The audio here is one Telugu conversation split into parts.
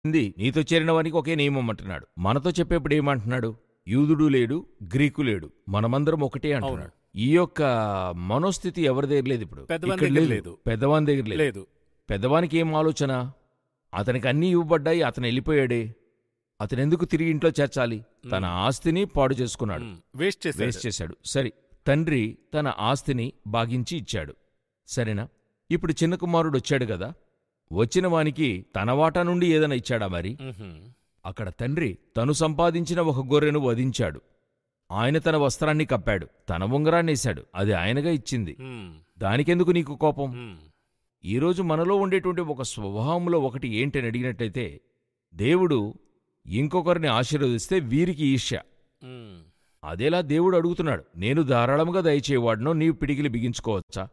ఉంది నీతో చేరిన వానికి ఒకే నియమం అంటున్నాడు మనతో చెప్పేప్పుడు ఏమంటున్నాడు యూదుడు లేడు గ్రీకు లేడు మనమందరం ఒకటే అంటున్నాడు ఈ యొక్క మనోస్థితి ఎవరి దగ్గర లేదు ఇప్పుడు పెద్దవాని ఇక్కడ దగ్గర లేదు. పెద్దవాని దగ్గర లేదు లేదు పెద్దవానికి ఏం ఆలోచన అతనికి అన్నీ ఇవ్వబడ్డాయి అతను వెళ్ళిపోయాడే అతను ఎందుకు తిరిగి ఇంట్లో చేర్చాలి తన ఆస్తిని పాడు చేసుకున్నాడు వేస్ట్ చేశాడు వేస్ట్ చేశాడు సరే తండ్రి తన ఆస్తిని బాగించి ఇచ్చాడు సరేనా ఇప్పుడు చిన్న కుమారుడు వచ్చాడు కదా వచ్చిన వానికి తన వాటా నుండి ఏదైనా ఇచ్చాడా మరి మ్మ్. అక్కడ తండ్రి తను సంపాదించిన ఒక గొర్రెను వధించాడు ఆయన తన వస్త్రాన్ని కప్పాడు తన ఉంగరాన్నేశాడు అది ఆయనగా ఇచ్చింది మ్మ్. దానికెందుకు నీకు కోపం మ్మ్. ఈరోజు మనలో ఉండేటువంటి ఒక స్వభావంలో ఒకటి ఏంటని అడిగినట్టయితే దేవుడు ఇంకొకరిని ఆశీర్వదిస్తే వీరికి ఈర్ష్య మ్మ్. అదేలా దేవుడు అడుగుతున్నాడు నేను ధారాళముగా దయచేవాడునో నీవు పిడికిలి బిగించుకోవచ్చా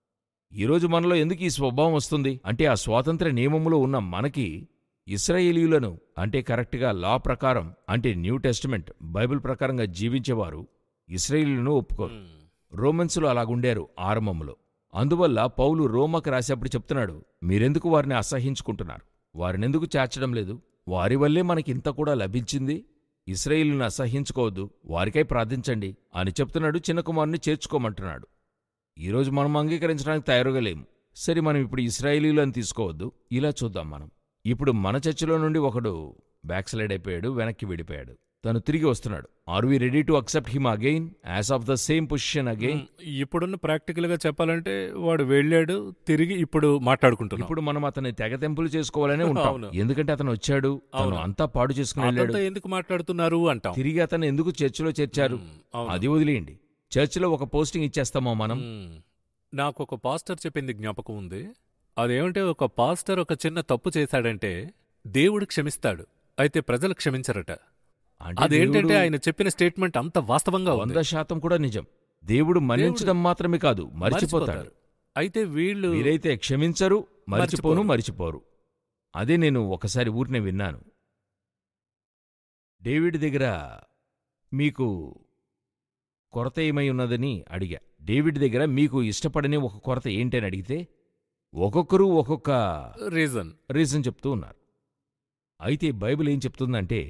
ఈరోజు మనలో ఎందుకు ఈ స్వభావం వస్తుంది అంటే ఆ స్వాతంత్ర నియమములో ఉన్న మనకి ఇస్రాయేలీయులను అంటే కరెక్ట్గా లా ప్రకారం అంటే న్యూ టెస్టిమెంట్ బైబిల్ ప్రకారంగా జీవించేవారు ఇస్రాయేలీలను ఒప్పుకోరు మ్మ్. రోమన్సులు అలాగుండారు ఆరంభంలో అందువల్ల పౌలు రోమకు రాసేప్పుడు చెప్తున్నాడు మీరెందుకు వారిని అసహించుకుంటున్నారు వారినెందుకు చేర్చడం లేదు వారి వల్లే మనకింత కూడా లభించింది ఇస్రాయిల్ను అసహించుకోవద్దు వారికై ప్రార్థించండి అని చెప్తున్నాడు చిన్న కుమారుని చేర్చుకోమంటున్నాడు ఈరోజు మనం అంగీకరించడానికి తయారుగా లేము సరే మనం ఇప్పుడు ఇస్రాయేలీలను తీసుకోవద్దు ఇలా చూద్దాం మనం ఇప్పుడు మన చర్చిలో నుండి ఒకడు బ్యాక్ స్లైడ్ అయిపోయాడు వెనక్కి వెళ్ళిపోయాడు తను తిరిగి వస్తున్నాడు are we ready to accept him again as of the same position again hmm. ఇప్పుడున్న ప్రాక్టికల్ గా చెప్పాలంటే వాడు వెళ్ళాడు తిరిగి ఇప్పుడు మాట్లాడుకుంటున్నాం ఇప్పుడు మనం అతన్ని తెగతెంపులు చేసుకోవాలనే ఉంటాం అవును. ఎందుకంటే అతను వచ్చాడు తను అవును. అంతా పాడు చేసుకుని వెళ్ళాడు అతనితో ఎందుకు మాట్లాడుతున్నారు అంటాం తిరిగి అతను ఎందుకు చర్చిలో చేర్చారు మ్మ్. అవును. అది వదిలేయండి చర్చిలో ఒక పోస్టింగ్ ఇచ్చేస్తామో మనం మ్మ్. నాకు ఒక పాస్టర్ చెప్పింది జ్ఞాపకం ఉంది అదేమంటే ఒక పాస్టర్ ఒక చిన్న తప్పు చేశాడంటే దేవుడు క్షమిస్తాడు అయితే ప్రజలు క్షమించరట అంటే అదేంటంటే దేవుడు ఆయన చెప్పిన స్టేట్మెంట్ అంత వాస్తవంగా ఉంది వంద శాతం కూడా నిజం దేవుడు మన్నించడం మాత్రమే కాదు మర్చిపోతాడు అయితే వీళ్ళు మీరైతే క్షమించరు మర్చిపోను మర్చిపోరు. మరిచిపోరు అదే నేను ఒకసారి ఊరినే విన్నాను డేవిడ్ దగ్గర మీకు కొరత ఏమై ఉన్నదని అడిగా డేవిడ్ దగ్గర మీకు ఇష్టపడని ఒక కొరత ఏంటని అడిగితే ఒక్కొక్కరు ఒక్కొక్క రీజన్ రీజన్ చెప్తూ ఉన్నారు అయితే బైబిల్ ఏం చెప్తుందంటే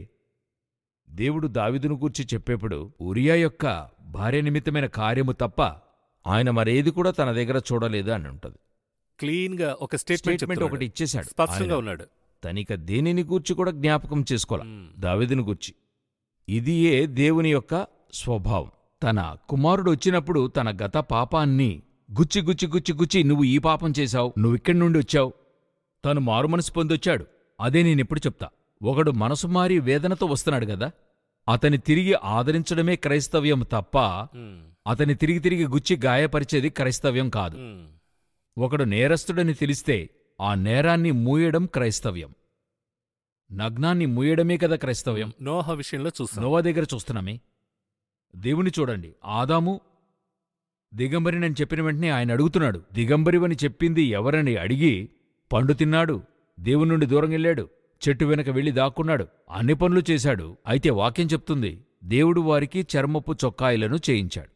దేవుడు దావిదును గూర్చి చెప్పేప్పుడు ఉరియా యొక్క భార్య నిమిత్తమైన కార్యము తప్ప ఆయన మరేది కూడా తన దగ్గర చూడలేదు అని ఉంటది క్లీన్ గా ఒక స్టేట్మెంట్ స్టేట్మెంట్ ఒకటి ఇచ్చేశాడు స్పష్టంగా ఆయన ఉన్నాడు తనిక దేనిని గూర్చి కూడా జ్ఞాపకం చేసుకోవాలి మ్మ్. దావిదును గూర్చి ఇదియే దేవుని యొక్క స్వభావం తన కుమారుడు వచ్చినప్పుడు తన గత పాపాన్ని గుచ్చి గుచ్చి గుచ్చి గుచ్చి నువ్వు ఈ పాపం చేశావు నువ్విక్కడి నుండి వచ్చావు తను మారుమనసు పొందొచ్చాడు అదే నేనెప్పుడు చెప్తా ఒకడు మనసు మారి వేదనతో వస్తున్నాడు గదా అతని తిరిగి ఆదరించడమే క్రైస్తవ్యం తప్ప మ్మ్. అతని తిరిగి తిరిగి గుచ్చి గాయపరిచేది క్రైస్తవ్యం కాదు మ్మ్. ఒకడు నేరస్తుడని తెలిస్తే ఆ నేరాన్ని మూయడం క్రైస్తవ్యం నగ్నాన్ని మూయడమే కదా క్రైస్తవ్యం నోహ విషయంలో చూస్తాం నోవా దగ్గర చూస్తున్నామే దేవుని చూడండి ఆదాము దిగంబరినని చెప్పిన వెంటనే ఆయన అడుగుతున్నాడు దిగంబరివని చెప్పింది ఎవరని అడిగి పండు తిన్నాడు దేవుని నుండి దూరం వెళ్ళాడు చెట్టు వెనక వెళ్లి దాక్కున్నాడు అన్ని పనులు చేశాడు అయితే వాక్యం చెప్తుంది దేవుడు వారికి చర్మపు చొక్కాయిలను చేయించాడు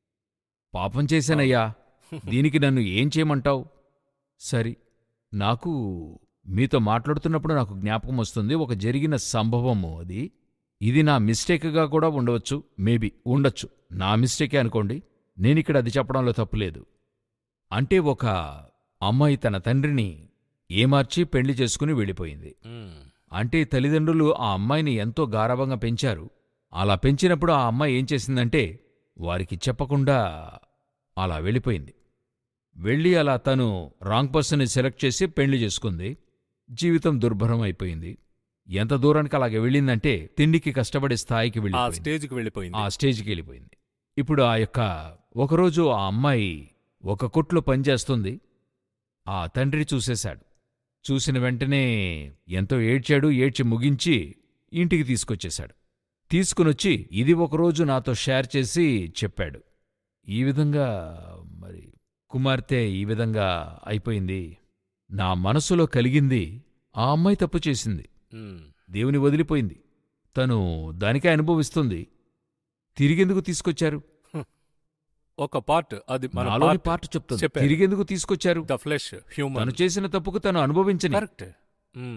పాపం చేశానయ్యా దీనికి నన్ను ఏం చేయమంటావు సరి నాకు మీతో మాట్లాడుతున్నప్పుడు నాకు జ్ఞాపకం వస్తుంది ఒక జరిగిన సంభవము అది ఇది నా మిస్టేక్గా కూడా ఉండవచ్చు మేబీ ఉండొచ్చు నా మిస్టేకే అనుకోండి నేనిక్కడ అది చెప్పడంలో తప్పులేదు అంటే ఒక అమ్మాయి తన తండ్రిని ఏమార్చి పెళ్లి చేసుకుని వెళ్ళిపోయింది మ్మ్. అంటే తల్లిదండ్రులు ఆ అమ్మాయిని ఎంతో గారాభంగా పెంచారు అలా పెంచినప్పుడు ఆ అమ్మాయి ఏం చేసిందంటే వారికి చెప్పకుండా అలా వెళ్ళిపోయింది వెళ్ళి అలా తను రాంగ్ పర్సన్ని సెలెక్ట్ చేసి పెళ్లి చేసుకుంది జీవితం దుర్భరం అయిపోయింది ఎంత దూరానికి అలాగే వెళ్ళిందంటే తిండికి కష్టపడే స్థాయికి ఆ వెళ్ళిపోయింది స్టేజ్కి వెళ్ళిపోయింది ఆ స్టేజ్కి వెళ్ళిపోయింది ఇప్పుడు ఆ యొక్క ఒకరోజు ఆ అమ్మాయి ఒక కొట్లో పనిచేస్తుంది ఆ తండ్రి చూసేశాడు చూసిన వెంటనే ఎంతో ఏడ్చాడు ఏడ్చి ముగించి ఇంటికి తీసుకొచ్చేశాడు తీసుకునొచ్చి ఇది ఒకరోజు నాతో షేర్ చేసి చెప్పాడు ఈ విధంగా మరి కుమార్తె ఈ విధంగా అయిపోయింది నా మనసులో కలిగింది ఆ అమ్మాయి తప్పు చేసింది మ్మ్. దేవుని వదిలిపోయింది తను దానికే అనుభవిస్తుంది తిరిగెందుకు తీసుకొచ్చారు ఒక పార్ట్ అది మన నాలోని పార్ట్ చెప్తుంది చెప్పారు. తిరిగెందుకు తీసుకొచ్చారు ద ఫ్లెష్ హ్యూమన్ తను చేసిన తప్పుకు తను అనుభవించని కరెక్ట్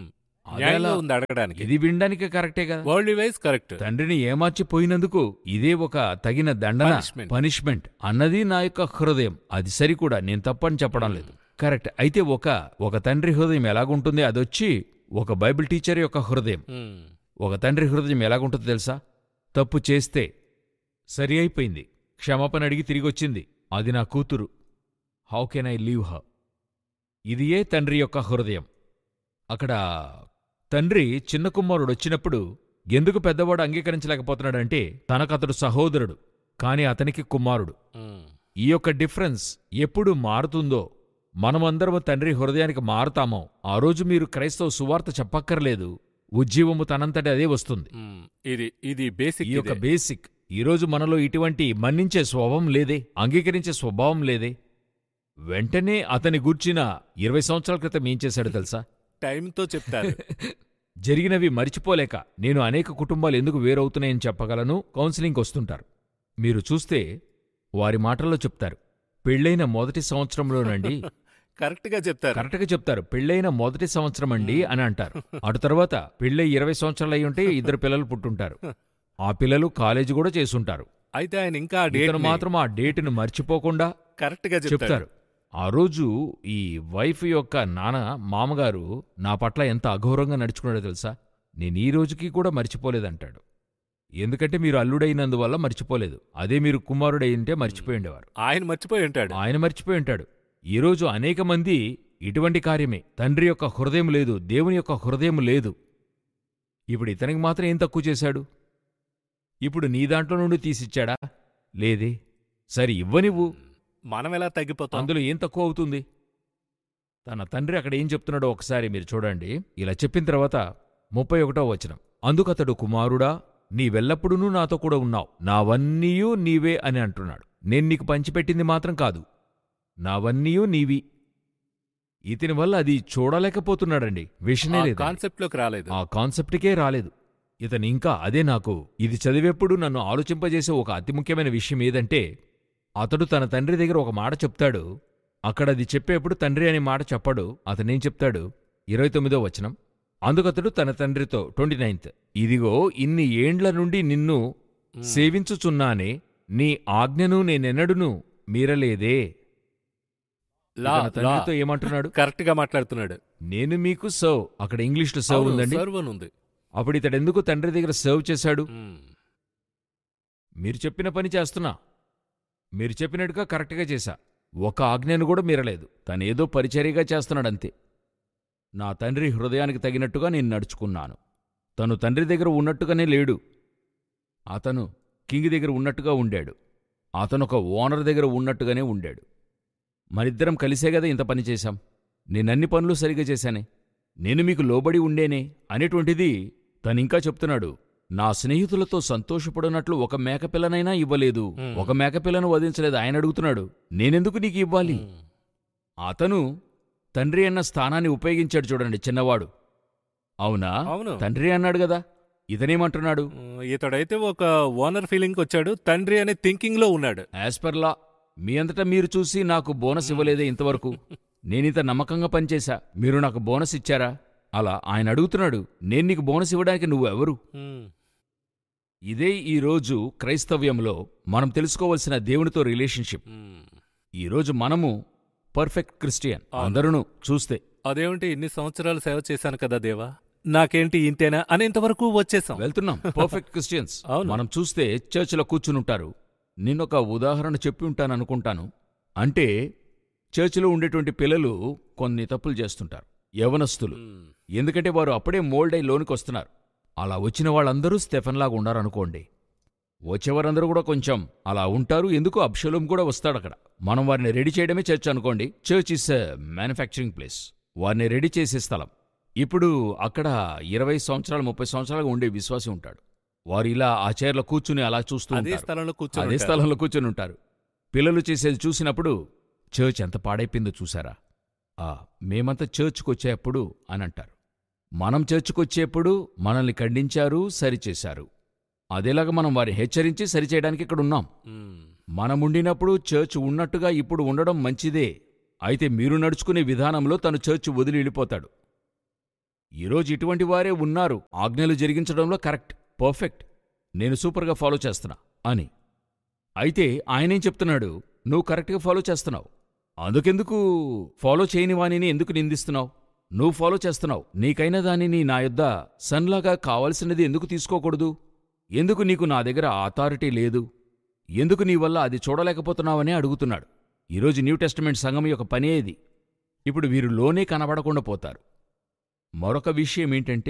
న్యాయంగా అదేలా- ఉంది అడగడానికి ఇది వినడానికి కరెక్టే కదా వరల్డ్ వైజ్ కరెక్ట్ తండ్రిని ఏమార్చిపోయినందుకు ఇదే ఒక తగిన దండన Punishment. పనిష్మెంట్ అన్నది నా యొక్క హృదయం అది సరి కూడా నేను తప్పని చెప్పడం లేదు కరెక్ట్ అయితే ఒక ఒక తండ్రి హృదయం ఎలాగుంటుంది అదొచ్చి ఒక బైబిల్ టీచర్ యొక్క హృదయం ఉమ్, ఒక తండ్రి హృదయం ఎలాగుంటుందో తెలుసా తప్పు చేస్తే సరి అయిపోయింది క్షమాపణ అడిగి తిరిగొచ్చింది అది నా కూతురు హౌ కెన్ ఐ లీవ్ హ ఇది ఏ తండ్రి యొక్క హృదయం అక్కడ తండ్రి చిన్న కుమారుడు వచ్చినప్పుడు ఎందుకు పెద్దవాడు అంగీకరించలేకపోతున్నాడంటే తనకతడు సహోదరుడు కాని అతనికి కుమారుడు ఉమ్, ఈ యొక్క డిఫరెన్స్ ఎప్పుడు మారుతుందో మనమందరము తండ్రి హృదయానికి మారుతామో ఆ రోజు మీరు క్రైస్తవ సువార్త చెప్పక్కర్లేదు ఉజ్జీవము తనంతటి అదే వస్తుంది ఉమ్, ఇది ఇది బేసిక్ ఈ యొక్క బేసిక్ ఈరోజు మనలో ఇటువంటి మన్నించే స్వభావం లేదే అంగీకరించే స్వభావం లేదే వెంటనే అతని గూర్చిన ఇరవై సంవత్సరాల క్రితం ఏం చేశాడో తెలుసా టైంతో చెప్తారు జరిగినవి మరిచిపోలేక నేను అనేక కుటుంబాలు ఎందుకు వేరవుతున్నాయని చెప్పగలను కౌన్సిలింగ్కి వస్తుంటారు మీరు చూస్తే వారి మాటల్లో చెప్తారు పెళ్ళైన మొదటి సంవత్సరంలోనండి కరెక్ట్ గా చెప్తారు కరెక్ట్గా చెప్తారు పెళ్ళైన మొదటి సంవత్సరం అండి అని అంటారు అటు తర్వాత పెళ్ళై ఇరవై సంవత్సరాలు అయి ఉంటే ఇద్దరు పిల్లలు పుట్టుంటారు ఆ పిల్లలు కాలేజీ కూడా చేసుంటారు అయితే ఆయన ఇంకా ఆ డేట్ ఇతను మాత్రం ఆ డేటును మర్చిపోకుండా కరెక్ట్ గా చెప్తారు చెప్తారు ఆ రోజు ఈ వైఫ్ యొక్క నాన్న మామగారు నా పట్ల ఎంత అఘోరంగా నడుచుకున్నాడో తెలుసా నేను ఈ రోజుకి కూడా మర్చిపోలేదంటాడు ఎందుకంటే మీరు అల్లుడైనందువల్ల మర్చిపోలేదు అదే మీరు కుమారుడై ఉంటే మర్చిపోయి ఉండేవారు ఆయన మర్చిపోయి ఉంటాడు ఆయన మర్చిపోయి ఉంటాడు ఈరోజు అనేక మంది ఇటువంటి కార్యమే తండ్రి యొక్క హృదయం లేదు దేవుని యొక్క హృదయం లేదు ఇప్పుడు ఇతనికి మాత్రం ఏం తక్కువ చేశాడు ఇప్పుడు నీ దాంట్లో నుండి తీసిచ్చాడా లేదే సరే ఇవ్వనివ్వు మనం ఎలా తగ్గిపోతాం అందులో ఏం తక్కువ అవుతుంది తన తండ్రి అక్కడ ఏం చెప్తున్నాడో ఒకసారి మీరు చూడండి ఇలా చెప్పిన తర్వాత ముప్పై ఒకటో వచనం అందుకతడు కుమారుడా నీవెల్లప్పుడూ నాతో కూడా ఉన్నావు నావన్నీయూ నీవే అని అంటున్నాడు నేను నీకు పంచిపెట్టింది మాత్రం కాదు నావన్నీయూ నీవి ఇతని వల్ల అది చూడలేకపోతున్నాడండి విషనే లేదు కాన్సెప్ట్ లోకి రాలేదు ఆ కాన్సెప్ట్కే రాలేదు ఇతను ఇంకా అదే నాకు ఇది చదివేప్పుడు నన్ను ఆలోచింపజేసే ఒక అతి ముఖ్యమైన విషయం ఏదంటే అతడు తన తండ్రి దగ్గర ఒక మాట చెప్తాడు అక్కడ అది చెప్పేప్పుడు తండ్రి అనే మాట చెప్పడు అతనేం చెప్తాడు ఇరవై తొమ్మిదో వచనం అందుకతడు తన తండ్రితో ట్వంటీ నైన్త్ ఇదిగో ఇన్ని ఏండ్ల నుండి నిన్ను ఉమ్, సేవించుచున్నానే నీ ఆజ్ఞను నేనెన్నడును మీరలేదే లా తన తండ్రితో ఏమంటున్నాడు కరెక్ట్ గా మాట్లాడుతున్నాడు నేను మీకు సర్వ్ అక్కడ ఇంగ్లీష్లో సర్వ్ అవును, ఉందండి serve అని ఉంది అప్పుడు ఇతడెందుకు తండ్రి దగ్గర సర్వ్ చేశాడు ఉమ్, మీరు చెప్పిన పని చేస్తున్నా మీరు చెప్పినట్టుగా కరెక్ట్గా చేశా ఒక ఆజ్ఞను కూడా మీరలేదు తనేదో పరిచర్యగా చేస్తున్నాడంతే నా తండ్రి హృదయానికి తగినట్టుగా నేను నడుచుకున్నాను తను తండ్రి దగ్గర ఉన్నట్టుగానే లేడు అతను కింగ్ దగ్గర ఉన్నట్టుగా ఉండాడు అతను ఒక ఓనర్ దగ్గర ఉన్నట్టుగానే ఉండాడు మనిద్దరం కలిసే కదా ఇంత పని చేశాం నేనన్ని పనులు సరిగా చేశానే నేను మీకు లోబడి ఉండేనే అనేటువంటిది తనింకా చెప్తున్నాడు నా స్నేహితులతో సంతోషపడినట్లు ఒక మేకపిల్లనైనా ఇవ్వలేదు Hmm. ఒక మేకపిల్లను వధించలేదు ఆయన అడుగుతున్నాడు నేనెందుకు నీకు ఇవ్వాలి ఉమ్, అతను తండ్రి అన్న స్థానాన్ని ఉపయోగించాడు చూడండి చిన్నవాడు అవునా అవును తండ్రి అన్నాడు కదా ఇతనేమంటున్నాడు ఉమ్, ఇతడైతే ఒక ఓనర్ ఫీలింగ్ వచ్చాడు తండ్రి అనే థింకింగ్ లో ఉన్నాడు యాజ్ పర్ లా మీ అంతటా మీరు చూసి నాకు బోనస్ ఇవ్వలేదే ఇంతవరకు నేనింత నమ్మకంగా పనిచేశా మీరు నాకు బోనస్ ఇచ్చారా అలా ఆయన అడుగుతున్నాడు నేను నీకు బోనస్ ఇవ్వడానికి నువ్వెవరు ఉమ్, ఇదే ఈ రోజు క్రైస్తవ్యంలో మనం తెలుసుకోవలసిన దేవునితో రిలేషన్షిప్ ఉమ్. ఈరోజు మనము పర్ఫెక్ట్ క్రిస్టియన్ అవును. అందరూ చూస్తే అదేమిటి ఇన్ని సంవత్సరాలు సేవ చేశాను కదా దేవా నాకేంటి ఇంతేనా అనేంతవరకు వచ్చేసాం వెళ్తున్నాం పర్ఫెక్ట్ క్రిస్టియన్స్ అవును. మనం చూస్తే చర్చిలో కూర్చునుంటారు నిన్నొక ఉదాహరణ చెప్పి ఉంటాను అనుకుంటాను అంటే చర్చిలో ఉండేటువంటి పిల్లలు కొన్ని తప్పులు చేస్తుంటారు యవనస్తులు ఉమ్, ఎందుకంటే వారు అప్పుడే మోల్డ్ అయి లోనికి వస్తున్నారు అలా వచ్చిన వాళ్ళందరూ స్టెఫెన్లాగా ఉండారనుకోండి వచ్చేవారందరూ కూడా కొంచెం అలా ఉంటారు ఎందుకు అబ్షలోం కూడా వస్తాడు అక్కడ మనం వారిని రెడీ చేయడమే చర్చ్ అనుకోండి చర్చ్ ఇస్ మ్యానుఫ్యాక్చరింగ్ ప్లేస్ వారిని రెడీ చేసే స్థలం ఇప్పుడు అక్కడ ఇరవై సంవత్సరాలు ముప్పై సంవత్సరాలుగా ఉండే విశ్వాసి ఉంటాడు వారు ఇలా ఆ చైర్లో కూర్చుని అలా చూస్తూ అదే ఉంటారు స్థలంలో కూర్చొని అదే ఉంటారు. స్థలంలో కూర్చొని ఉంటారు పిల్లలు చేసేది చూసినప్పుడు చర్చ్ ఎంత పాడైపోయిందో చూసారా ఆ మేమంతా చర్చ్కి వచ్చేప్పుడు అని అంటారు మనం చర్చ్కి వచ్చేప్పుడు మనల్ని ఖండించారు సరిచేశారు అదేలాగా మనం వారిని హెచ్చరించి సరిచేయడానికి ఇక్కడ ఉన్నాం ఉమ్, మనం ఉండినప్పుడు చర్చ్ ఉన్నట్టుగా ఇప్పుడు ఉండడం మంచిదే అయితే మీరు నడుచుకునే విధానంలో తను చర్చ్ వదిలి వెళ్ళిపోతాడు ఈరోజు ఇటువంటి వారే ఉన్నారు ఆజ్ఞలు జరిగించడంలో కరెక్ట్ పర్ఫెక్ట్ నేను సూపర్గా ఫాలో చేస్తున్నా అని అయితే ఆయనేం చెప్తున్నాడు నువ్వు కరెక్ట్గా ఫాలో చేస్తున్నావు అందుకెందుకు ఫాలో చేయని వానిని ఎందుకు నిందిస్తున్నావు నువ్వు ఫాలో చేస్తున్నావు నీకైన దానిని నా యొద్ద సన్లాగా కావలసినది ఎందుకు తీసుకోకూడదు ఎందుకు నీకు నా దగ్గర అథారిటీ లేదు ఎందుకు నీ వల్ల అది చూడలేకపోతున్నావని అడుగుతున్నాడు ఈరోజు న్యూ టెస్టమెంట్ సంఘం యొక్క పనే ఇది ఇప్పుడు వీరు లోనే కనబడకుండా పోతారు మరొక విషయం ఏంటంటే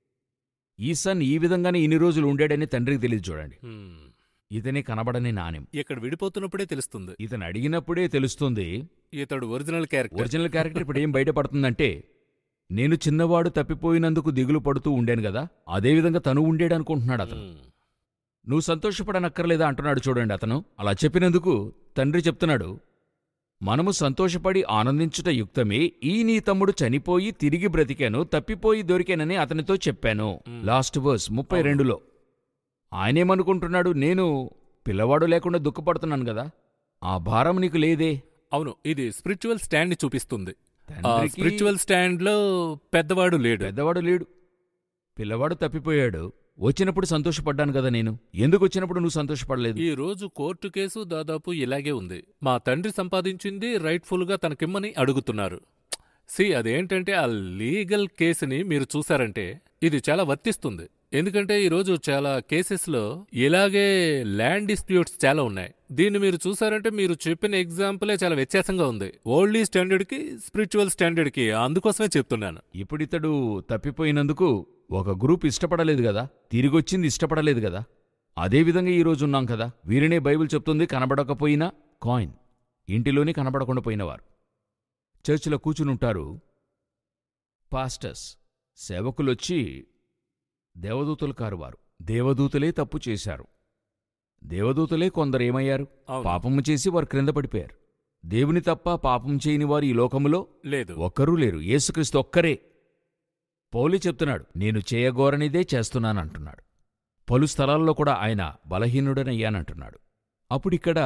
ఈ సన్ ఈ విధంగానే ఇన్ని రోజులు ఉండాడని తండ్రికి తెలియదు చూడండి హ్మ్. ఇతనే కనబడని నాణ్యం ఇక్కడ విడిపోతున్నప్పుడే తెలుస్తుంది ఇతను అడిగినప్పుడే తెలుస్తుంది ఇతడు ఒరిజినల్ క్యారెక్టర్ ఒరిజినల్ క్యారెక్టర్ ఇప్పుడు ఏం బయటపడుతుందంటే నేను చిన్నవాడు తప్పిపోయినందుకు దిగులు పడుతూ ఉండేను కదా అదేవిధంగా తను ఉండేడనుకుంటున్నాడు అతను హ్మ్. నువ్వు సంతోషపడనక్కర్లేదా అంటున్నాడు చూడండి అతను అలా చెప్పినందుకు తండ్రి చెప్తున్నాడు మనము సంతోషపడి ఆనందించుట యుక్తమే ఈ నీ తమ్ముడు చనిపోయి తిరిగి బ్రతికాను తప్పిపోయి దొరికానని అతనితో చెప్పాను మ్. లాస్ట్ వర్స్ ముప్పై అవును. రెండులో ఆయనేమనుకుంటున్నాడు నేను పిల్లవాడు లేకుండా దుఃఖపడుతున్నాను కదా ఆ భారం నీకు లేదే అవును ఇది స్పిరిచువల్ స్టాండ్ ని చూపిస్తుంది ఆ తండ్రికి స్పిరిచువల్ స్టాండ్ లో పెద్దవాడు లేడు పెద్దవాడు లేడు పిల్లవాడు తప్పిపోయాడు వచ్చినప్పుడు సంతోషపడ్డాను కదా నేను ఎందుకు వచ్చినప్పుడు నువ్వు సంతోషపడలేదు ఈ రోజు కోర్టు కేసు దాదాపు ఇలాగే ఉంది మా తండ్రి సంపాదించింది రైట్ఫుల్ గా తనకిమ్మని అడుగుతున్నారు సి అదేంటంటే ఆ లీగల్ కేసుని మీరు చూసారంటే ఇది చాలా వర్తిస్తుంది ఎందుకంటే ఈ రోజు చాలా కేసెస్లో ఇలాగే ల్యాండ్ డిస్ప్యూట్స్ చాలా ఉన్నాయి దీన్ని మీరు చూసారంటే మీరు చెప్పిన ఎగ్జాంపులే చాలా వ్యత్యాసంగా ఉంది ఓల్డీ స్టాండర్డ్ కి స్పిరిచువల్ స్టాండర్డ్ కి అందుకోసమే చెప్తున్నాను ఇప్పుడితడు తప్పిపోయినందుకు ఒక గ్రూప్ ఇష్టపడలేదు కదా తిరిగొచ్చింది ఇష్టపడలేదు కదా అదేవిధంగా ఈ రోజు ఉన్నాం కదా వీరినే బైబిల్ చెప్తుంది కనబడకపోయినా కాయిన్ ఇంటిలోనే కనబడకుండా పోయినవారు చర్చిలో కూచునుంటారు పాస్టర్స్ సేవకులొచ్చి దేవదూతలు కారు వారు దేవదూతలే తప్పు చేశారు దేవదూతలే కొందరేమయ్యారు అవును. పాపము చేసి వారు క్రింద పడిపోయారు దేవుని తప్ప పాపం చేయని వారు ఈ లోకములో లేదు ఒక్కరూ లేరు యేసుక్రీస్తు ఒక్కరే పౌలి చెప్తున్నాడు నేను చేయగోరనిదే చేస్తున్నానంటున్నాడు పలు స్థలాల్లో కూడా ఆయన బలహీనుడనయ్యానంటున్నాడు అప్పుడిక్కడ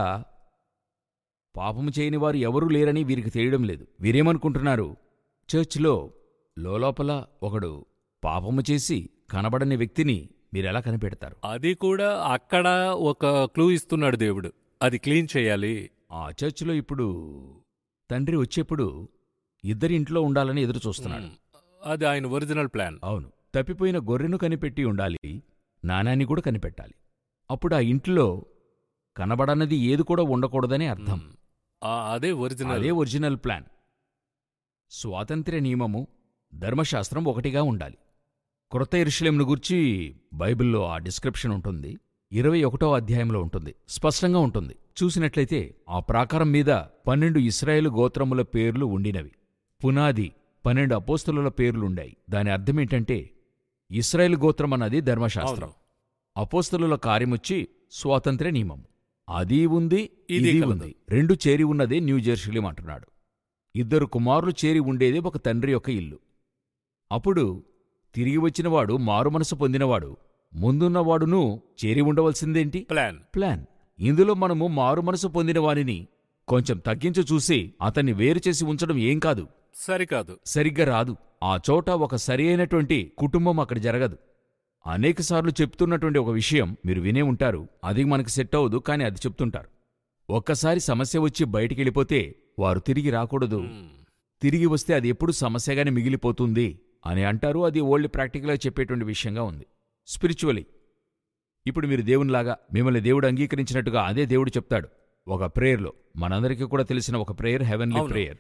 పాపము చేయని వారు ఎవరూ లేరని వీరికి తెలియడం లేదు వీరేమనుకుంటున్నారు చర్చ్లో లోలోపల ఒకడు పాపము చేసి కనబడని వ్యక్తిని మీరెలా కనిపెడతారు అది కూడా అక్కడ ఒక క్లూ ఇస్తున్నాడు దేవుడు అది క్లీన్ చేయాలి ఆ చర్చిలో ఇప్పుడు తండ్రి వచ్చేప్పుడు ఇద్దరి ఇంట్లో ఉండాలని ఎదురు చూస్తున్నాడు మ్, అది ఆయన ఒరిజినల్ ప్లాన్ అవును తప్పిపోయిన గొర్రెను కనిపెట్టి ఉండాలి నాణాన్ని కూడా కనిపెట్టాలి అప్పుడు ఆ ఇంట్లో కనబడనది ఏది కూడా ఉండకూడదని అర్థం మ్, ఆ, అదే ఒరిజినల్ అదే ఒరిజినల్ ప్లాన్ స్వాతంత్ర్య నియమము ధర్మశాస్త్రం ఒకటిగా ఉండాలి క్రొత్త ఇరుషులేంను గూర్చి బైబిల్లో ఆ డిస్క్రిప్షన్ ఉంటుంది ఇరవై ఒకటో అధ్యాయంలో ఉంటుంది స్పష్టంగా ఉంటుంది చూసినట్లయితే ఆ ప్రాకారం మీద పన్నెండు ఇస్రాయేలు గోత్రముల పేర్లు ఉండినవి పునాది పన్నెండు అపోస్తలుల పేర్లుండాయి దాని అర్థమేంటంటే ఇస్రాయేల్ గోత్రం అన్నది ధర్మశాస్త్రం అవును. అపోస్తలుల కార్యమొచ్చి స్వాతంత్ర్య నియమం అది ఉంది ఇది ఇది కలదు. ఉంది రెండు చేరి ఉన్నదే న్యూ జెరూసలేం అంటున్నాడు ఇద్దరు కుమారులు చేరి ఉండేదే ఒక తండ్రి యొక్క ఇల్లు అప్పుడు తిరిగి వచ్చినవాడు మారుమనసు పొందినవాడు ముందున్నవాడును చేరి ఉండవలసిందేంటి ప్లాన్ ప్లాన్ ఇందులో మనము మారుమనసు పొందిన వారిని కొంచెం తగ్గించి చూసి అతన్ని వేరు చేసి ఉంచడం ఏం కాదు సరికాదు సరిగ్గా రాదు ఆ చోట ఒక సరి అయినటువంటి కుటుంబం అక్కడ జరగదు అనేకసార్లు చెప్తున్నటువంటి ఒక విషయం మీరు వినే ఉంటారు అది మనకు సెట్ అవ్వదు కానీ అది చెప్తుంటారు ఒక్కసారి సమస్య వచ్చి బయటికి వెళ్ళిపోతే వారు తిరిగి రాకూడదు మ్, తిరిగి వస్తే అది ఎప్పుడు సమస్యగానే మిగిలిపోతుంది అని అంటారు అది ఓల్డ్ ప్రాక్టికల్గా చెప్పేటువంటి విషయంగా ఉంది స్పిరిచువలీ ఇప్పుడు మీరు దేవునిలాగా మిమ్మల్ని దేవుడు అంగీకరించినట్టుగా అదే దేవుడు చెప్తాడు ఒక ప్రేయర్లో మనందరికీ కూడా తెలిసిన ఒక ప్రేయర్ హెవెన్లీ అవును. ప్రేయర్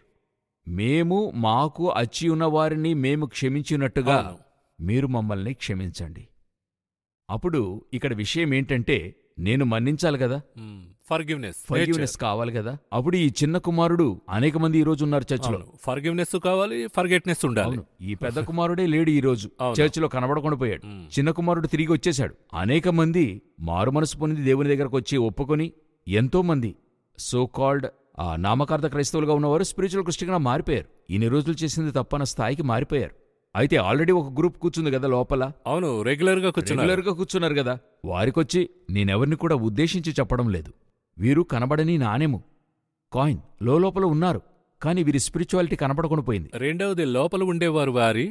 మేము మాకు అచ్చి ఉన్న వారిని మేము క్షమించినట్టుగా అవును. మీరు మమ్మల్ని క్షమించండి అప్పుడు ఇక్కడ విషయం ఏంటంటే నేను మన్నించాలి కదా ఫర్గివ్నెస్ ఫర్గివ్నెస్ కావాలి కదా అప్పుడు ఈ చిన్న కుమారుడు అనేక మంది ఈ రోజు ఉన్నారు చర్చిలో ఫర్గివ్నెస్ కావాలి ఫర్గెట్నెస్ ఉండాలి అవును ఈ పెద్ద కుమారుడే లేడు ఈ రోజు అవును. చర్చిలో కనబడకుండా పోయాడు మ్, చిన్న కుమారుడు తిరిగి వచ్చేశాడు అనేక మంది మారుమనసు పొంది దేవుని దగ్గరకు వచ్చి ఒప్పుకొని ఎంతో మంది సో కాల్డ్ ఆ నామకార్థ క్రైస్తవులుగా ఉన్నవారు స్పిరిచువల్ క్రిస్టియన్గా మారిపోయారు ఇన్ని రోజులు చేసింది తప్పన్న స్థాయికి మారిపోయారు అయితే ఆల్రెడీ ఒక గ్రూప్ కూర్చుంది కదా లోపల అవును రెగ్యులర్ గా కూర్చున్నారు రెగ్యులర్గా కూర్చున్నారు కదా వారికొచ్చి నేనెవరిని కూడా ఉద్దేశించి చెప్పడం లేదు వీరు కనబడని నాణెము కాయిన్ లోపల ఉన్నారు కానీ వీరి స్పిరిచువాలిటీ కనపడకుండా పోయింది రెండవది లోపల ఉండేవారు వారి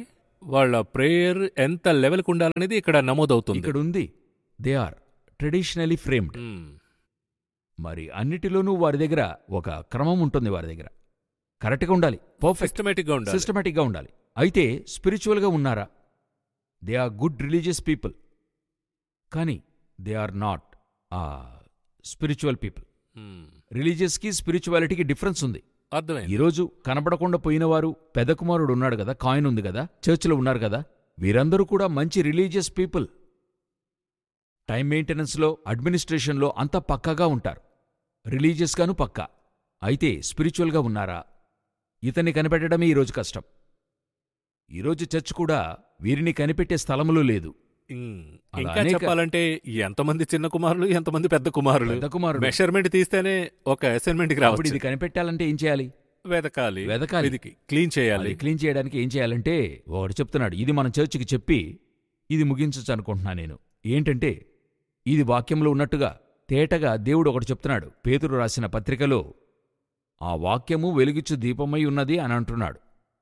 వాళ్ళ ప్రేయర్ ఎంత లెవెల్కి ఉండాలనేది ఇక్కడ నమోదవుతుంది ఇక్కడ ఉంది they are traditionally framed hmm. మరి అన్నిటిలోనూ వారి దగ్గర ఒక క్రమం ఉంటుంది వారి దగ్గర కరెక్ట్గా ఉండాలి పర్ఫెక్ట్ సిస్టమేటిక్గా ఉండాలి సిస్టమేటిక్గా ఉండాలి అయితే స్పిరిచువల్గా ఉన్నారా they are good religious people కానీ they are not a spiritual people hmm. రిలీజియస్కి స్పిరిచువాలిటీకి డిఫరెన్స్ ఉంది అర్థమైంది ఈరోజు కనబడకుండా పోయినవారు పెద్ద కుమారుడు ఉన్నాడు కదా కాయిన్ ఉంది కదా చర్చిలో ఉన్నారు కదా వీరందరూ కూడా మంచి రిలీజియస్ పీపుల్ టైం మెయింటెనెన్స్లో అడ్మినిస్ట్రేషన్లో అంతా పక్కాగా ఉంటారు రిలీజియస్గాను పక్కా అయితే స్పిరిచువల్గా ఉన్నారా ఇతన్ని కనిపెట్టడమే ఈరోజు కష్టం ఈరోజు చర్చ్ కూడా వీరిని కనిపెట్టే స్థలములో లేదు మ్మ్. అలా ఇంకా అనేక- చెప్పాలంటే ఎంతమంది చిన్న కుమారులు ఎంతమంది పెద్ద కుమారులు పెద్ద కుమారుడు మెషర్మెంట్ తీస్తేనే ఒక అసైన్మెంట్కి అప్పుడు రావచ్చు ఇది కనిపెట్టాలంటే ఏం చేయాలి వెదకాలి వెదకాలి. ఇది క్లీన్ చేయాలి అది క్లీన్ చేయడానికి ఏం చేయాలంటే ఒకటి చెప్తున్నాడు ఇది మన చర్చికి చెప్పి ఇది ముగించచ్చు అనుకుంటున్నా నేను ఏంటంటే ఇది వాక్యంలో ఉన్నట్టుగా తేటగా దేవుడు ఒకటి చెప్తున్నాడు పేతురు రాసిన పత్రికలో ఆ వాక్యము వెలుగిచ్చు దీపమై ఉన్నది అని అంటున్నాడు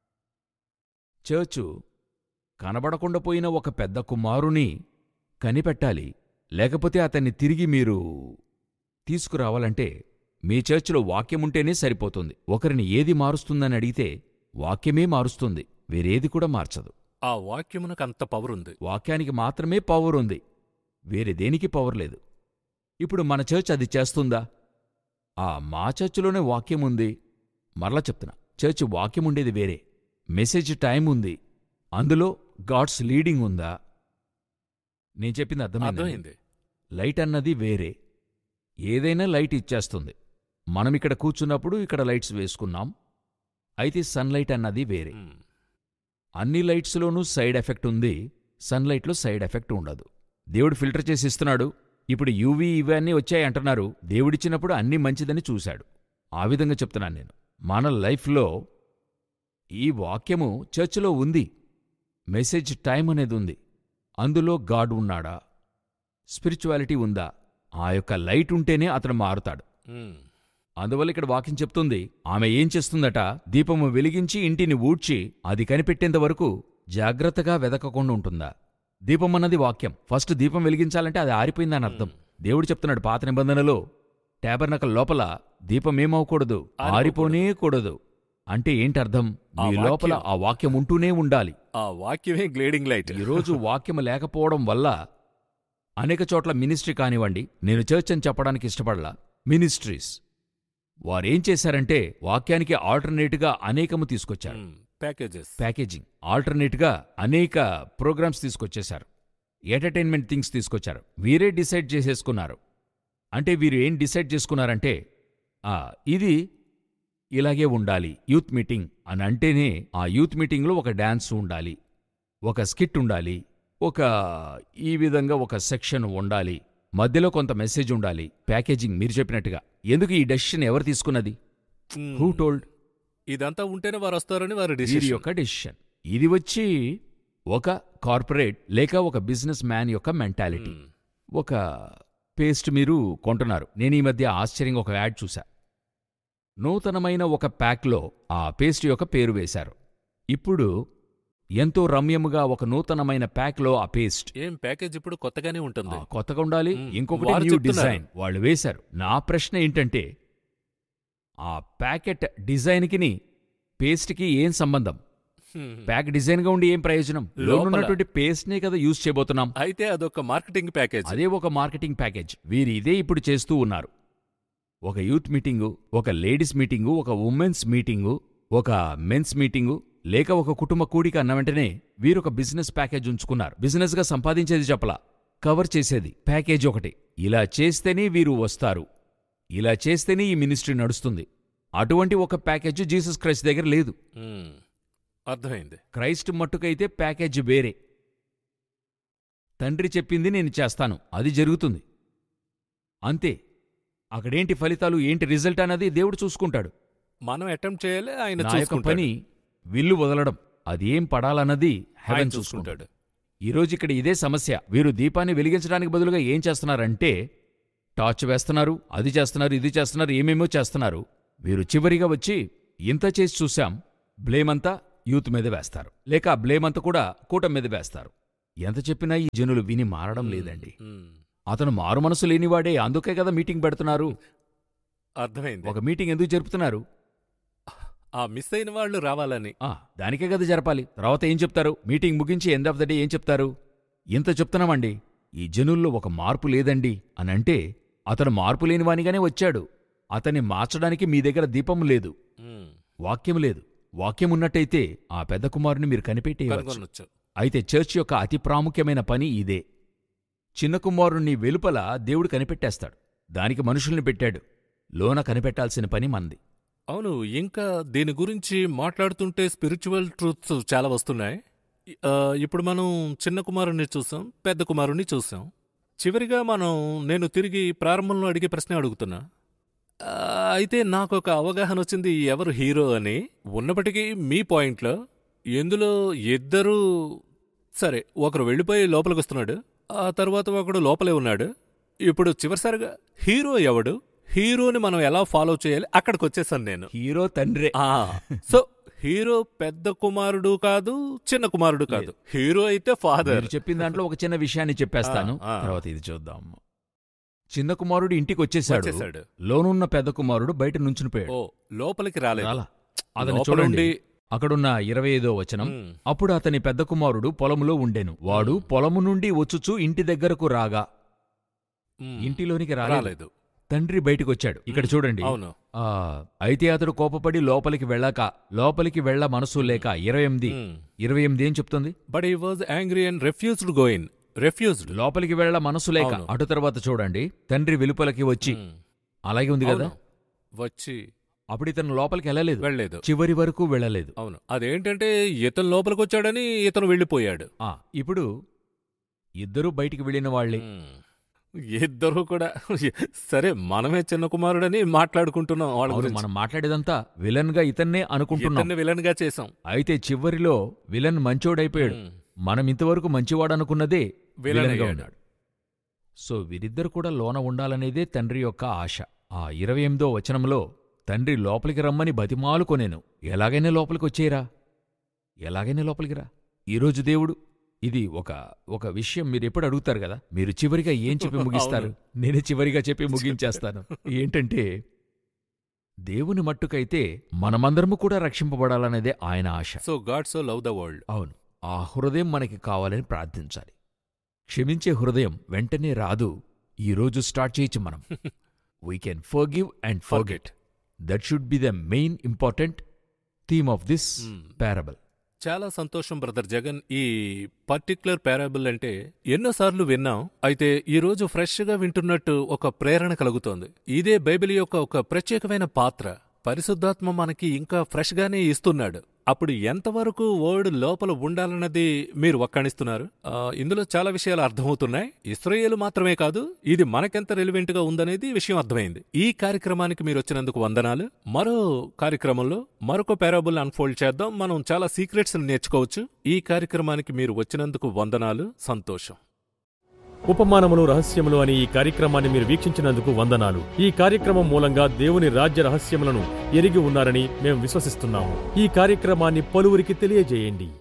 చర్చు కనబడకుండా పోయిన ఒక పెద్ద కుమారుని కనిపెట్టాలి లేకపోతే అతన్ని తిరిగి మీరు తీసుకురావాలంటే మీ చర్చిలో వాక్యముంటేనే సరిపోతుంది ఒకరిని ఏది మారుస్తుందని అడిగితే వాక్యమే మారుస్తుంది వేరేది కూడా మార్చదు ఆ వాక్యమునకు అంత పవర్ ఉంది వాక్యానికి మాత్రమే పవర్ ఉంది వేరే దేనికి పవర్ లేదు ఇప్పుడు మన చర్చ్ అది చేస్తుందా ఆ మా చర్చిలోనే వాక్యం ఉంది మరలా చెప్తున్నా చర్చ్ వాక్యం ఉండేది వేరే మెసేజ్ టైం ఉంది అందులో గాడ్స్ లీడింగ్ ఉందా నేను చెప్పింది అర్థమైంది అర్థమైంది లైట్ అన్నది వేరే ఏదైనా లైట్ ఇచ్చేస్తుంది మనం ఇక్కడ కూర్చున్నప్పుడు ఇక్కడ లైట్స్ వేసుకున్నాం అయితే సన్లైట్ అన్నది వేరే మ్మ్. అన్ని లైట్స్లోనూ సైడ్ ఎఫెక్ట్ ఉంది సన్లైట్లో సైడ్ ఎఫెక్ట్ ఉండదు దేవుడు ఫిల్టర్ చేసి ఇస్తున్నాడు ఇప్పుడు యూవీ ఇవన్నీ వచ్చాయి అంటున్నారు దేవుడిచ్చినప్పుడు అన్నీ మంచిదని చూశాడు ఆ విధంగా చెప్తున్నాను నేను మన లైఫ్లో ఈ వాక్యము చర్చిలో ఉంది మెసేజ్ టైం అనేది ఉంది అందులో గాడ్ ఉన్నాడా స్పిరిచువాలిటీ ఉందా ఆ యొక్క లైట్ ఉంటేనే అతను మారుతాడు మ్మ్. అందువల్ల ఇక్కడ వాక్యం చెప్తుంది ఆమె ఏం చేస్తుందట దీపము వెలిగించి ఇంటిని ఊడ్చి అది కనిపెట్టేంత వరకు జాగ్రత్తగా వెదకకుండా ఉంటుందా దీపమన్నది వాక్యం ఫస్ట్ దీపం వెలిగించాలంటే అది ఆరిపోయిందని అర్థం దేవుడు చెప్తున్నాడు పాత నిబంధనలో టేబర్నకల్ లోపల దీపం ఏమవకూడదు ఆరిపోకూడదు. ఆరిపోనే కూడదు అంటే ఏంటి అర్థం ఆ మీ లోపల వాక్యం. ఆ వాక్యం ఉంటూనే ఉండాలి ఆ వాక్యమే గ్లేడింగ్ లైట్ ఈరోజు వాక్యం లేకపోవడం వల్ల అనేక చోట్ల మినిస్ట్రీ కానివ్వండి నేను చర్చ్ అని చెప్పడానికి ఇష్టపడలా మినిస్ట్రీస్ వారేం చేశారంటే వాక్యానికి ఆల్టర్నేట్గా అనేకము తీసుకొచ్చారు మ్మ్. ప్యాకేజెస్ ప్యాకేజింగ్ ఆల్టర్నేట్గా అనేక ప్రోగ్రామ్స్ తీసుకొచ్చేశారు ఎంటర్టైన్మెంట్ థింగ్స్ తీసుకొచ్చారు వీరే డిసైడ్ చేసేసుకున్నారు అంటే వీరు ఏం డిసైడ్ చేసుకున్నారంటే ఆ ఇది ఇలాగే ఉండాలి యూత్ మీటింగ్ అని అంటేనే ఆ యూత్ మీటింగ్లో ఒక డాన్స్ ఉండాలి ఒక స్కిట్ ఉండాలి ఒక ఈ విధంగా ఒక సెక్షన్ ఉండాలి మధ్యలో కొంత మెసేజ్ ఉండాలి ప్యాకేజింగ్ మీరు చెప్పినట్టుగా ఎందుకు ఈ డెసిషన్ ఎవరు తీసుకున్నది మ్మ్. హూ టోల్డ్ ఇదంతా ఉంటేనే వారు వస్తారని వారి వీరి డిసిషన్ యొక్క డెసిషన్ ఇది వచ్చి ఒక కార్పొరేట్ లేక ఒక బిజినెస్ మ్యాన్ యొక్క మెంటాలిటీ మ్మ్. ఒక పేస్ట్ మీరు కొంటున్నారు నేను ఈ మధ్య ఆశ్చర్యంగా ఒక యాడ్ చూసా నూతనమైన ఒక ప్యాక్లో ఆ పేస్ట్ యొక్క పేరు వేశారు ఇప్పుడు ఎంతో రమ్యముగా ఒక నూతనమైన ప్యాక్లో ఆ పేస్ట్ ఏం ప్యాకేజ్ ఇప్పుడు కొత్తగానే ఉంటుంది ఆ కొత్తగా ఉండాలి మ్మ్. ఇంకొకటి వారు న్యూ చెప్తున్నారు. డిజైన్ వాళ్ళు వేశారు నా ప్రశ్న ఏంటంటే ఆ ప్యాకెట్ డిజైన్కిని పేస్ట్కి ఏం సంబంధం మ్మ్. ప్యాక్ డిజైన్గా ఉండి ఏం ప్రయోజనం లోపల. లోనున్నటువంటి పేస్ట్నే కదా యూజ్ చేయబోతున్నాం అయితే అదొక మార్కెటింగ్ ప్యాకేజ్ అదే ఒక మార్కెటింగ్ ప్యాకేజ్ వీరు ఇదే ఇప్పుడు చేస్తూ ఉన్నారు ఒక యూత్ మీటింగు ఒక లేడీస్ మీటింగు ఒక ఉమెన్స్ మీటింగు ఒక మెన్స్ మీటింగు లేక ఒక కుటుంబ కూడిక అన్న వెంటనే వీరొక బిజినెస్ ప్యాకేజ్ ఉంచుకున్నారు బిజినెస్గా సంపాదించేది చెప్పలా కవర్ చేసేది ప్యాకేజ్ ఒకటి ఇలా చేస్తేనే వీరు వస్తారు ఇలా చేస్తేనే ఈ మినిస్ట్రీ నడుస్తుంది అటువంటి ఒక ప్యాకేజ్ జీసస్ క్రైస్ట్ దగ్గర లేదు మ్మ్. అర్థమైంది క్రైస్ట్ మట్టుకైతే ప్యాకేజ్ వేరే తండ్రి చెప్పింది నేను చేస్తాను అది జరుగుతుంది అంతే అక్కడేంటి ఫలితాలు ఏంటి రిజల్ట్ అన్నది దేవుడు చూసుకుంటాడు మనం అటెంప్ట్ చేయాలి ఆయన నా యొక్క చూసుకుంటాడు పని విల్లు వదలడం అది ఏం పడాలన్నది ఆయన హెవెన్ చూసుకుంటాడు చూసుకుంటాడు ఈరోజు ఇక్కడ ఇదే సమస్య వీరు దీపాన్ని వెలిగించడానికి బదులుగా ఏం చేస్తున్నారంటే టార్చ్ వేస్తున్నారు అది చేస్తున్నారు ఇది చేస్తున్నారు ఏమేమో చేస్తున్నారు వీరు చివరిగా వచ్చి ఇంత చేసి చూశాం బ్లేమ్ అంతా యూత్ మీద వేస్తారు లేక ఆ బ్లేమ్ అంతా కూడా కూటమి మీద వేస్తారు ఎంత చెప్పినా ఈ జనులు విని మారడం లేదండి మ్మ్. అతను మారు మనసు లేనివాడే అందుకే కదా మీటింగ్ పెడుతున్నారు అర్థమైంది ఒక మీటింగ్ ఎందుకు జరుపుతున్నారు ఆ మిస్ అయిన వాళ్ళు రావాలని ఆ దానికే కదా జరపాలి తర్వాత ఏం చెప్తారు మీటింగ్ ముగించి ఎండ్ ఆఫ్ ద డే ఏం చెప్తారు ఇంత చెప్తున్నామండి ఈ జనుల్లో ఒక మార్పు లేదండి అనంటే అతను మార్పు లేనివానిగానే వచ్చాడు అతన్ని మార్చడానికి మీ దగ్గర దీపం లేదు మ్మ్. వాక్యం లేదు వాక్యం ఉన్నట్టయితే ఆ పెద్ద కుమారుని మీరు కనిపెట్టేయవచ్చు కనుగొనొచ్చు అయితే చర్చ్ యొక్క అతి ప్రాముఖ్యమైన పని ఇదే చిన్న కుమారుణ్ణి వెలుపల దేవుడు కనిపెట్టేస్తాడు దానికి మనుషుల్ని పెట్టాడు లోన కనిపెట్టాల్సిన పని మంది అవును ఇంకా దీని గురించి మాట్లాడుతుంటే స్పిరిచువల్ ట్రూత్స్ చాలా వస్తున్నాయి ఇ- ఆ, ఇప్పుడు మనం చిన్న కుమారుణ్ణి చూసాం పెద్ద కుమారుణ్ణి చూసాం చివరిగా మనం నేను తిరిగి ప్రారంభంలో అడిగే ప్రశ్న అడుగుతున్నా ఆ, అయితే నాకు ఒక అవగాహన వచ్చింది ఎవరు హీరో అని ఉన్నప్పటికీ మీ పాయింట్లో ఎందులో ఇద్దరు సరే ఒకరు వెళ్ళిపోయి లోపలికి వస్తున్నాడు ఆ తర్వాత ఒకడు లోపలే ఉన్నాడు ఇప్పుడు చివరిసారిగా హీరో ఎవడు హీరోని మనం ఎలా ఫాలో చేయాలి అక్కడికి వచ్చేసాను నేను హీరో తండ్రే ఆ సో హీరో పెద్ద కుమారుడు కాదు చిన్న కుమారుడు కాదు హీరో అయితే ఫాదర్ మీరు చెప్పిన దాంట్లో ఒక చిన్న విషయాన్ని చెప్పేస్తాను ఆ, ఆ. తర్వాత ఇది చూద్దాం చిన్న కుమారుడు ఇంటికి వచ్చేసాడు వచ్చేసాడు లోనున్న పెద్ద కుమారుడు బయట నుంచుని పోయాడు ఓ లోపలికి రాలేదు రాలా అతను లోపల చూడండి ఉండి, అక్కడున్న ఇరవై ఐదో వచనం మ్, అప్పుడు అతని పెద్ద కుమారుడు పొలములో ఉండెను వాడు పొలము నుండి వచ్చుచూ ఇంటి దగ్గరకు రాగా మ్, ఇంటిలోనికి రాలేదు రాలేదు తండ్రి బయటికొచ్చాడు ఇక్కడ చూడండి అవును ఆ అయితే అతడు కోపపడి లోపలికి వెళ్ళాక లోపలికి వెళ్ళ మనసు లేక ఇరవై ఎనిమిది ఇరవై ఎనిమిది ఏం చెప్తుంది but he was angry and refused going refused లోపలికి వెళ్ళ మనసు లేక అవును. అటు తర్వాత చూడండి తండ్రి వెలుపలికి వచ్చి అలాగే ఉంది కదా వచ్చి అప్పుడు ఇతను లోపలికి వెళ్ళలేదు వెళ్ళలేదు చివరి వరకు వెళ్ళలేదు అవును అదేంటంటే ఇతను లోపలికి వచ్చాడని ఇతను వెళ్ళిపోయాడు ఆ ఇప్పుడు ఇద్దరూ బయటికి వెళ్ళిన వాళ్లే మ్, ఇద్దరు కూడా సరే మనమే చిన్న కుమారుడని మాట్లాడుకుంటున్నాం వాళ్ళ అవును గురించి మనం మాట్లాడేదంతా విలన్ గా ఇతన్నే అనుకుంటున్నాం ఇతన్ని విలన్ గా చేసాం అయితే చివరిలో విలన్ మంచోడైపోయాడు మ్, మనం ఇంతవరకు మంచివాడనుకున్నదే విలన్ విలన్గా అయ్యాడు. ఉన్నాడు సో వీరిద్దరు కూడా లోన ఉండాలనేదే తండ్రి యొక్క ఆశ ఆ ఇరవై ఎనిమిదో వచనంలో తండ్రి లోపలికి రమ్మని బతిమాలు కొనేను ఎలాగైనా లోపలికి వచ్చేయరా ఎలాగైనా లోపలికి రా ఈరోజు దేవుడు ఇది ఒక ఒక విషయం మీరు ఎప్పుడు అడుగుతారు కదా మీరు చివరిగా ఏం చెప్పి ముగిస్తారు నేనే చివరిగా చెప్పి ముగించేస్తాను ఏంటంటే దేవుని మట్టుకైతే మనమందరము కూడా రక్షింపబడాలనేదే ఆయన ఆశ so God so love the world అవును ఆ హృదయం మనకి కావాలని ప్రార్థించాలి క్షమించే హృదయం వెంటనే రాదు ఈరోజు స్టార్ట్ చేయొచ్చు మనం we can forgive and forget that should be the main important theme of this Hmm. Parable చాలా సంతోషం బ్రదర్ జగన్ ఈ పర్టిక్యులర్ పారాబుల్ అంటే ఎన్నోసార్లు విన్నాం అయితే ఈ రోజు ఫ్రెష్ గా వింటున్నట్టు ఒక ప్రేరణ కలుగుతోంది ఇదే బైబిల్ యొక్క ఒక ప్రత్యేకమైన పాత్ర పరిశుద్ధాత్మ మనకి ఇంకా ఫ్రెష్ గానే ఇస్తున్నాడు అప్పుడు ఎంతవరకు వర్డ్ లోపల ఉండాలన్నది మీరు వక్కాణిస్తున్నారు ఆ, ఇందులో చాలా విషయాలు అర్థమవుతున్నాయి ఇస్రాయేలు మాత్రమే కాదు ఇది మనకెంత రెలివెంట్ గా ఉందనేది విషయం అర్థమైంది ఈ కార్యక్రమానికి మీరు వచ్చినందుకు వందనాలు మరో కార్యక్రమంలో మరొక పారాబుల్ అన్ఫోల్డ్ చేద్దాం మనం చాలా సీక్రెట్స్ నేర్చుకోవచ్చు ఈ కార్యక్రమానికి మీరు వచ్చినందుకు వందనాలు సంతోషం ఉపమానములు రహస్యములు అనే ఈ కార్యక్రమాన్ని మీరు వీక్షించినందుకు వందనాలు ఈ కార్యక్రమం మూలంగా దేవుని రాజ్య రహస్యములను ఎరిగి ఉన్నారని మేము విశ్వసిస్తున్నాము ఈ కార్యక్రమాన్ని పలువురికి తెలియజేయండి